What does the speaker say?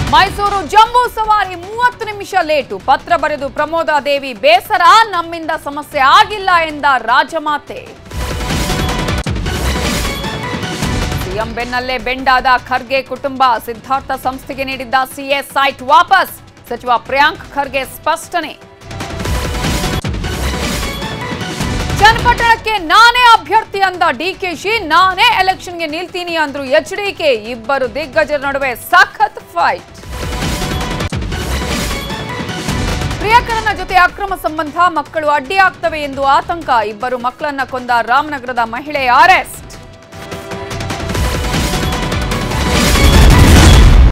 ಮೈಸೂರು ಜಂಬೂ ಸವಾರಿ ಮೂವತ್ತು ನಿಮಿಷ ಲೇಟು ಪತ್ರ ಬರೆದು ಪ್ರಮೋದಾ ದೇವಿ ಬೇಸರ ನಮ್ಮಿಂದ ಸಮಸ್ಯೆ ಆಗಿಲ್ಲ ಎಂದ ರಾಜಮಾತೆ ಸಿಎಂ ಬೆನ್ನಲ್ಲೇ ಬೆಂಡಾದ ಖರ್ಗೆ ಕುಟುಂಬ ಸಿದ್ಧಾರ್ಥ ಸಂಸ್ಥೆಗೆ ನೀಡಿದ್ದ ಸಿಎಸ್ ಸೈಟ್ ವಾಪಸ್ ಸಚಿವ ಪ್ರಿಯಾಂಕ್ ಖರ್ಗೆ ಸ್ಪಷ್ಟನೆ ಚನ್ನಪಟ್ಟಣಕ್ಕೆ ನಾನೇ ಅಭ್ಯರ್ಥಿ ಅಂದ ಡಿಕೆಶಿ ನಾನೇ ಎಲೆಕ್ಷನ್ಗೆ ನಿಲ್ತೀನಿ ಅಂದ್ರು ಎಚ್ಡಿಕೆ ಇಬ್ಬರು ದಿಗ್ಗಜರ ನಡುವೆ ಸಖತ್ ಫೈಟ್ ಪ್ರಿಯಕರನ ಜೊತೆ ಅಕ್ರಮ ಸಂಬಂಧ ಮಕ್ಕಳು ಅಡ್ಡಿಯಾಗ್ತವೆ ಎಂದು ಆತಂಕ ಇಬ್ಬರು ಮಕ್ಕಳನ್ನ ಕೊಂದ ರಾಮನಗರದ ಮಹಿಳೆ ಆರ್ಎಸ್